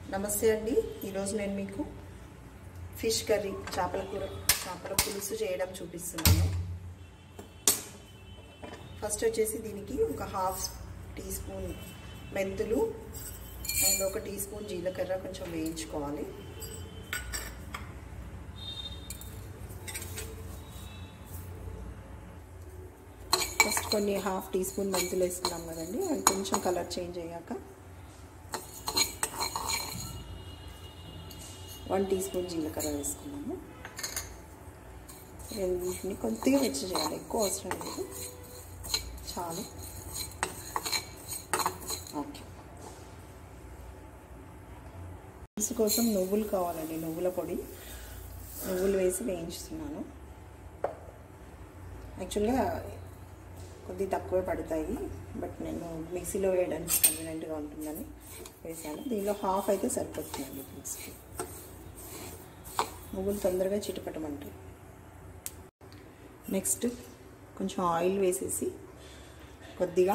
నమస్తే అండి ఈరోజు నేను మీకు ఫిష్ కర్రీ చేపల కూర చేపల పులుసు చేయడం చూపిస్తున్నాను ఫస్ట్ వచ్చేసి దీనికి ఒక హాఫ్ టీ స్పూన్ మెంతులు అండ్ ఒక టీ స్పూన్ జీలకర్ర కొంచెం వేయించుకోవాలి ఫస్ట్ కొన్ని హాఫ్ టీ స్పూన్ మెంతులు వేసుకున్నాం కదండి అవి కొంచెం కలర్ చేంజ్ అయ్యాక వన్ టీ స్పూన్ జీలకర్ర వేసుకున్నాము రెండింటిని కొద్దిగా మిక్స్ చేయాలి ఎక్కువ అవసరం లేదు చాలు ఓకే పులుసు కోసం నువ్వులు కావాలండి నువ్వుల పొడి నువ్వులు వేసి వేయించుతున్నాను యాక్చువల్గా కొద్దిగా తక్కువే పడతాయి బట్ నేను మిక్సీలో వేయడానికి కన్వీనెంట్గా ఉంటుందని వేసాను దీనిలో హాఫ్ అయితే సరిపోతుందండి పులుసుకి నువ్వులు తొందరగా చిటపటమంటాయి నెక్స్ట్ కొంచెం ఆయిల్ వేసేసి కొద్దిగా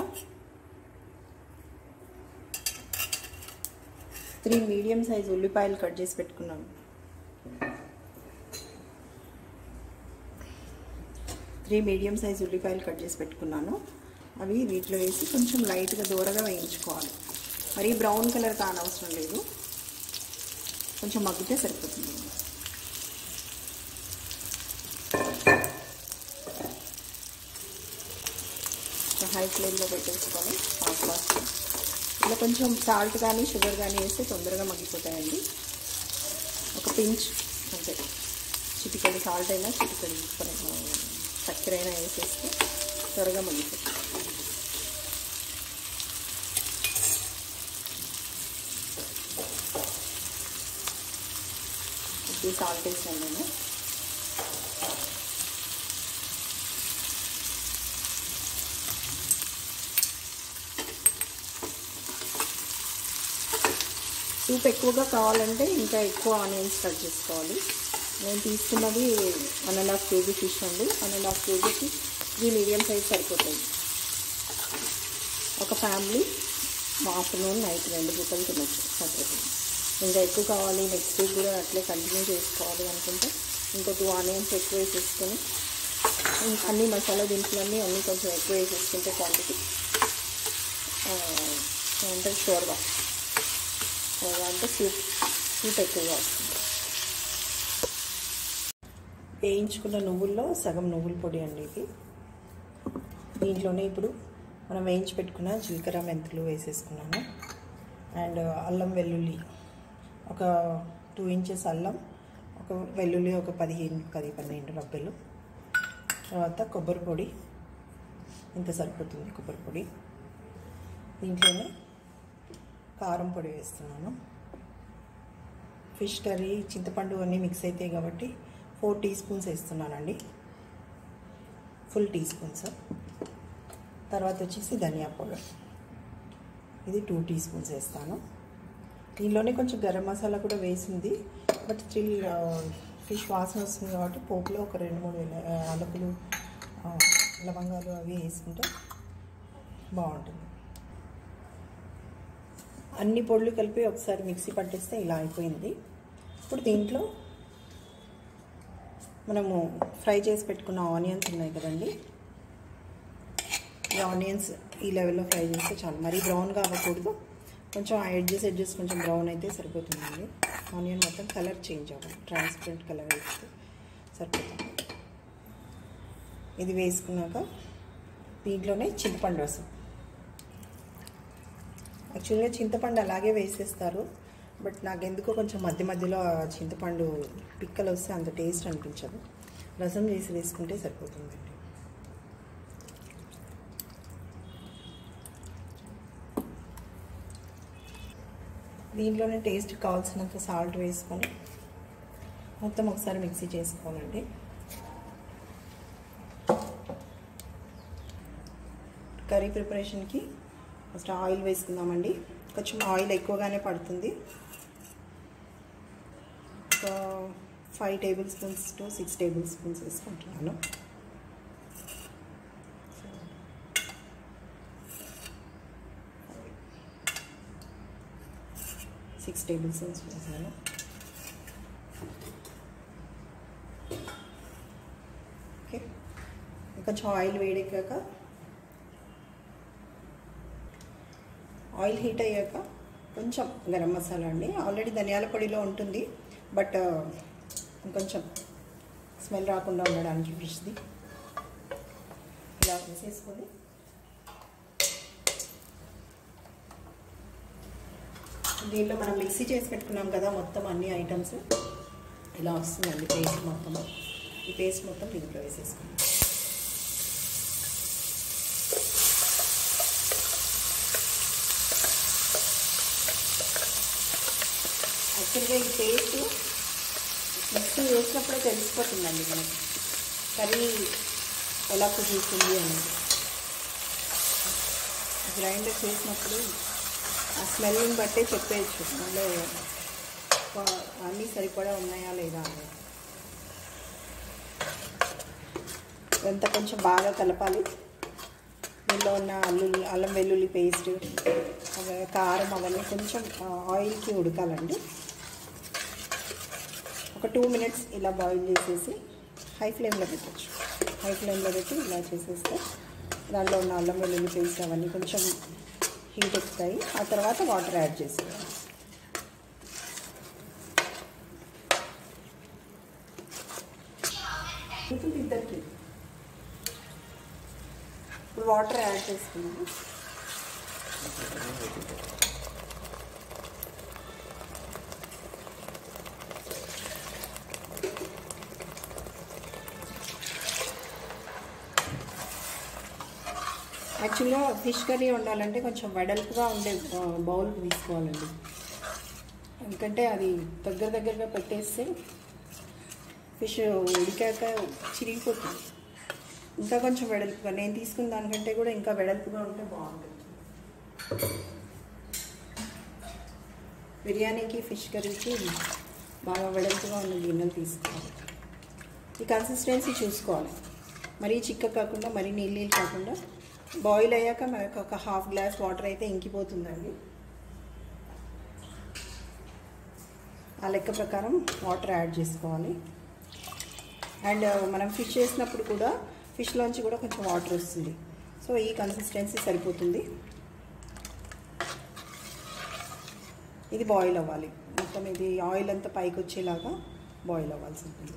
త్రీ మీడియం సైజ్ ఉల్లిపాయలు కట్ చేసి పెట్టుకున్నాను త్రీ మీడియం సైజ్ ఉల్లిపాయలు కట్ చేసి పెట్టుకున్నాను అవి వీటిలో వేసి కొంచెం లైట్గా దూరగా వేయించుకోవాలి మరీ బ్రౌన్ కలర్ కానవసరం లేదు కొంచెం మగ్గితే సరిపోతుంది హై ఫ్లేమ్లో పెట్టేసుకొని ఫాస్ట్ ఫాస్ట్ ఇలా కొంచెం సాల్ట్ కానీ షుగర్ కానీ వేస్తే తొందరగా మగ్గిపోతాయండి ఒక పించ్ అంటే చిటికడి సాల్ట్ అయినా చిటికడి చక్కెర అయినా వేసేస్తే త్వరగా మగ్గిపోతుంది ఇది సాల్ట్ వేసాను నేను సూప్ ఎక్కువగా కావాలంటే ఇంకా ఎక్కువ ఆనియన్స్ కట్ చేసుకోవాలి నేను తీసుకున్నది one and half kg fish అండి వన్ అండ్ హాఫ్ కేజీకి త్రీ మీడియం సైజ్ సరిపోతుంది ఒక ఫ్యామిలీ ఆఫ్టర్నూన్ నైట్ రెండు పూటలు తినొచ్చు సరిపోతుంది ఇంకా ఎక్కువ కావాలి నెక్స్ట్ వీక్ కూడా అట్లే కంటిన్యూ చేసుకోవాలి అనుకుంటే ఇంకో టూ ఆనియన్స్ ఎక్కువ వేసేసుకొని అన్ని మసాలా దినుసులన్నీ అన్నీ కొంచెం ఎక్కువ వేసేసుకుంటే క్వాంటిటీ అంటే షోర్గా అంటే సూప్ సూప్ ఎక్కువగా వస్తుంది వేయించుకున్న నువ్వుల్లో సగం నువ్వుల పొడి అండి ఇది దీంట్లోనే ఇప్పుడు మనం వేయించి పెట్టుకున్న జీలకర్ర మెంతులు వేసేసుకున్నాను అండ్ అల్లం వెల్లుల్లి ఒక టూ ఇంచెస్ అల్లం ఒక వెల్లుల్లి ఒక పదిహేను పది పన్నెండు రబ్బెలు తర్వాత కొబ్బరి పొడి ఇంత సరిపోతుంది కొబ్బరి పొడి దీంట్లోనే కారం పొడి వేస్తున్నాను ఫిష్ కర్రీ చింతపండు అన్నీ మిక్స్ అవుతాయి కాబట్టి ఫోర్ టీ స్పూన్స్ వేస్తున్నానండి ఫుల్ టీ స్పూన్స్ తర్వాత వచ్చేసి ధనియా పౌడర్ ఇది టూ టీ స్పూన్స్ వేస్తాను దీనిలోనే కొంచెం గరం మసాలా కూడా వేసింది బట్ స్టిల్ ఫిష్ వాసన వస్తుంది కాబట్టి పోపులో ఒక రెండు మూడు అలకులు లవంగాలు అవి వేసుకుంటే బాగుంటుంది అన్ని పొడులు కలిపి ఒకసారి మిక్సీ పట్టేస్తే ఇలా అయిపోయింది ఇప్పుడు దీంట్లో మనము ఫ్రై చేసి పెట్టుకున్న ఆనియన్స్ ఉన్నాయి కదండి ఈ ఆనియన్స్ ఈ లెవెల్లో ఫ్రై చేస్తే చాలు మరీ బ్రౌన్గా అవ్వకూడదు కొంచెం ఎడ్జెస్ ఎడ్జెస్ కొంచెం బ్రౌన్ అయితే సరిపోతుందండి ఆనియన్ మొత్తం కలర్ చేంజ్ అవ్వాలి ట్రాన్స్పరెంట్ కలర్ వేస్తే సరిపోతుంది ఇది వేసుకున్నాక దీంట్లోనే చింతపండు రసం యాక్చువల్గా చింతపండు అలాగే వేసేస్తారు బట్ నాకు ఎందుకో కొంచెం మధ్య మధ్యలో చింతపండు పిక్కలు వస్తే అంత టేస్ట్ అనిపించదు రసం చేసి వేసుకుంటే సరిపోతుందండి దీంట్లోనే టేస్ట్ కావాల్సినంత సాల్ట్ వేసుకొని మొత్తం ఒకసారి మిక్సీ చేసుకోవాలండి కర్రీ ప్రిపరేషన్కి ఫస్ట్ ఆయిల్ వేసుకుందామండి కొంచెం ఆయిల్ ఎక్కువగానే పడుతుంది ఒక five tablespoons to six tablespoons వేసుకుంటున్నాను సిక్స్ టేబుల్ స్పూన్స్ వేసాను ఓకే కొంచెం ఆయిల్ వేడెక్కాక ఆయిల్ హీట్ అయ్యాక కొంచెం గరం మసాలా అండి ఆల్రెడీ ధనియాల పొడిలో ఉంటుంది బట్ ఇంకొంచెం స్మెల్ రాకుండా ఉండడానికి ఫిష్ది ఇలా వేసేసుకొని దీంట్లో మనం మిక్సీ చేసి పెట్టుకున్నాం కదా మొత్తం అన్ని ఐటమ్స్ ఇలా వస్తుందండి పేస్ట్ మొత్తం ఈ పేస్ట్ మొత్తం దీంట్లో వేసేసుకున్నాం యాక్చువల్గా ఈ పేస్ట్ మిక్సీ వేసినప్పుడే తెలిసిపోతుందండి మనకి కర్రీ ఎలా కుదురుతుంది అనేది గ్రైండర్ చేసినప్పుడు ఆ స్మెల్ని బట్టే చెప్పేయచ్చు మళ్ళీ అన్నీ సరిపడా ఉన్నాయా లేదా అనేది ఇదంతా కొంచెం బాగా కలపాలి దీనిలో ఉన్న అల్లు అల్లం వెల్లుల్లి పేస్ట్ కారం అవన్నీ కొంచెం ఆయిల్కి ఉడకాలండి ఒక టూ మినిట్స్ ఇలా బాయిల్ చేసేసి హై ఫ్లేమ్లో పెట్టచ్చు హై ఫ్లేమ్లో పెట్టి ఇలా చేసేస్తే దాంట్లో ఉన్న అల్లం వెల్లుల్లి పేస్ట్ అవన్నీ కొంచెం హీట్ ఎక్కుతాయి ఆ తర్వాత వాటర్ యాడ్ చేసుకోవాలి ఇద్దరికి ఇప్పుడు వాటర్ యాడ్ చేసుకున్నాము యాక్చువల్గా ఫిష్ కర్రీ వండాలంటే కొంచెం వెడల్పుగా ఉండే బౌల్ తీసుకోవాలండి ఎందుకంటే అది దగ్గర దగ్గరగా పెట్టేస్తే ఫిష్ ఉడికాక చిరిగిపోతుంది ఇంకా కొంచెం వెడల్పుగా నేను తీసుకున్న దానికంటే కూడా ఇంకా వెడల్పుగా ఉంటే బాగుంటుంది బిర్యానీకి ఫిష్ కర్రీకి బాగా వెడల్పుగా ఉన్న గిన్నెలు తీసుకోవాలి ఈ కన్సిస్టెన్సీ చూసుకోవాలి మరీ చిక్క కాకుండా మరీ నీళ్ళు నీళ్ళు కాకుండా బాయిల్ అయ్యాక మనకు ఒక హాఫ్ గ్లాస్ వాటర్ అయితే ఇంకిపోతుందండి ఆ లెక్క ప్రకారం వాటర్ యాడ్ చేసుకోవాలి అండ్ మనం ఫిష్ చేసినప్పుడు కూడా ఫిష్లోంచి కూడా కొంచెం వాటర్ వస్తుంది సో ఈ కన్సిస్టెన్సీ సరిపోతుంది ఇది బాయిల్ అవ్వాలి మొత్తం ఇది ఆయిల్ అంతా పైకి వచ్చేలాగా బాయిల్ అవ్వాల్సి ఉంటుంది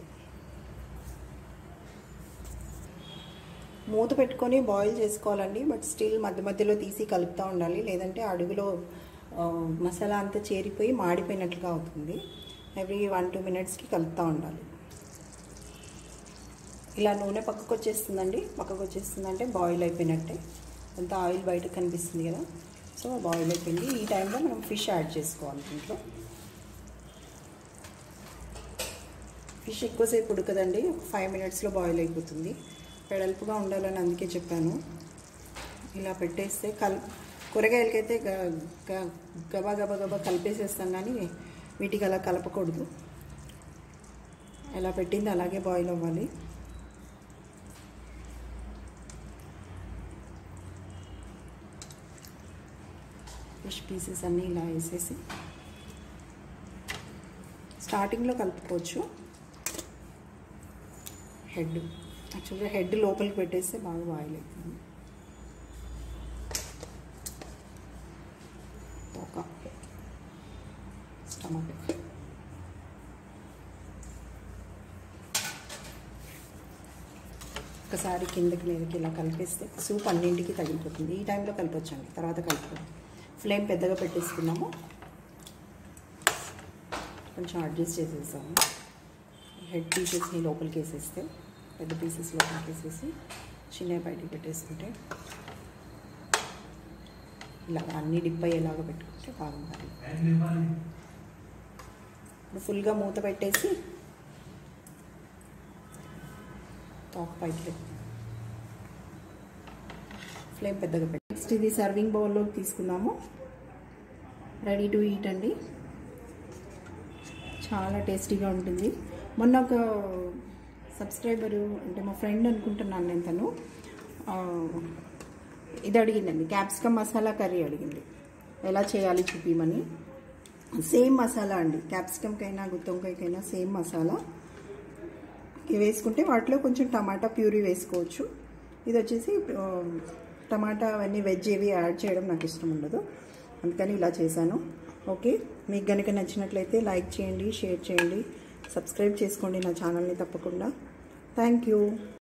మూత పెట్టుకొని బాయిల్ చేసుకోవాలండి బట్ స్టిల్ మధ్య మధ్యలో తీసి కలుపుతూ ఉండాలి లేదంటే అడుగులో మసాలా అంతా చేరిపోయి మాడిపోయినట్లుగా అవుతుంది ఎవ్రీ వన్ టూ మినిట్స్కి కలుపుతూ ఉండాలి ఇలా నూనె పక్కకు వచ్చేస్తుందండి పక్కకు వచ్చేస్తుందంటే బాయిల్ అయిపోయినట్టే అంత ఆయిల్ బయటకు కనిపిస్తుంది కదా సో బాయిల్ అయిపోయింది ఈ టైంలో మనం ఫిష్ యాడ్ చేసుకోవాలి దీంట్లో ఫిష్ ఎక్కువసేపు ఉడకదండి ఒక ఫైవ్ మినిట్స్లో బాయిల్ అయిపోతుంది వెడల్పుగా ఉండాలని అందుకే చెప్పాను ఇలా పెట్టేస్తే కల్ కూరగాయలకైతే గబా గబా గబా కలిపేసేస్తాం కానీ వీటికి అలా కలపకూడదు ఎలా పెట్టింది అలాగే బాయిల్ అవ్వాలి ఫిష్ పీసెస్ అన్నీ ఇలా వేసేసి స్టార్టింగ్లో కలుపుకోవచ్చు హెడ్ యాక్చువల్గా హెడ్ లోపలికి పెట్టేస్తే బాగా బాయిల్ అవుతుంది ఒక స్టమక్ ఒకసారి కిందకి మీదకి ఇలా కలిపేస్తే సూప్ అన్నింటికి తగిలిపోతుంది ఈ టైంలో కలిపొచ్చండి తర్వాత కలుపుకోండి ఫ్లేమ్ పెద్దగా పెట్టేసుకున్నాము కొంచెం అడ్జస్ట్ చేసేసాము హెడ్ పీసెస్ని లోపలికి వేసేస్తే పెద్ద పీసెస్ లోపలికి వేసేసి చిన్న బయటికి పెట్టేసుకుంటే ఇలా అన్నీ డిప్ అయ్యేలాగా పెట్టుకుంటే బాగుంటుంది ఇప్పుడు ఫుల్గా మూత పెట్టేసి టాప్ పైకి ఫ్లేమ్ పెద్దగా పెట్టి నెక్స్ట్ ఇది సర్వింగ్ బౌల్లోకి తీసుకుందాము రెడీ టు ఈట్ అండి చాలా టేస్టీగా ఉంటుంది మొన్న ఒక సబ్స్క్రైబరు అంటే మా ఫ్రెండ్ అనుకుంటున్నాను నేను తను ఇది అడిగిందండి క్యాప్సికమ్ మసాలా కర్రీ అడిగింది ఎలా చేయాలి చూపిమని సేమ్ మసాలా అండి క్యాప్సికమ్కైనా గుత్తొంకాయకైనా సేమ్ మసాలా ఇవి వేసుకుంటే వాటిలో కొంచెం టమాటా ప్యూరీ వేసుకోవచ్చు ఇది వచ్చేసి ఆ, టమాటా అవన్నీ వెజ్ ఏవి యాడ్ చేయడం నాకు ఇష్టం ఉండదు అందుకని ఇలా చేశాను ఓకే మీకు కనుక నచ్చినట్లయితే లైక్ చేయండి షేర్ చేయండి సబ్స్క్రైబ్ చేసుకోండి నా ఛానల్ని తప్పకుండా థ్యాంక్ యూ